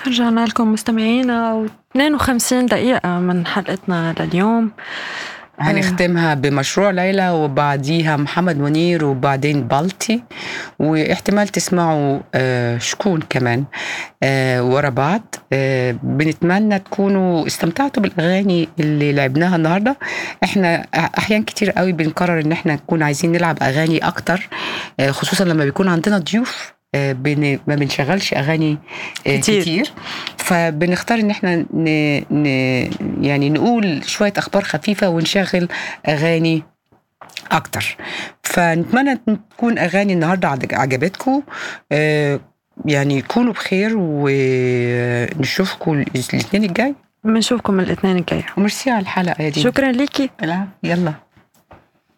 رجعنا لكم مستمعينا و52 دقيقة من حلقتنا لليوم هنختمها بمشروع ليلى وبعديها محمد منير وبعدين بالتي واحتمال تسمعوا آه، شكون كمان آه، ورا بعض آه، بنتمنى تكونوا استمتعتوا بالاغاني اللي لعبناها النهارده احنا احيان كتير قوي بنقرر ان احنا نكون عايزين نلعب اغاني اكتر خصوصا لما بيكون عندنا ضيوف بن... ما بنشغلش اغاني كتير, كتير. فبنختار ان احنا ن... ن... يعني نقول شويه اخبار خفيفه ونشغل اغاني اكتر فنتمنى تكون اغاني النهارده عجبتكم يعني كونوا بخير ونشوفكم الاثنين الجاي بنشوفكم الاثنين الجاي وميرسي على الحلقه دي شكرا ليكي لا يلا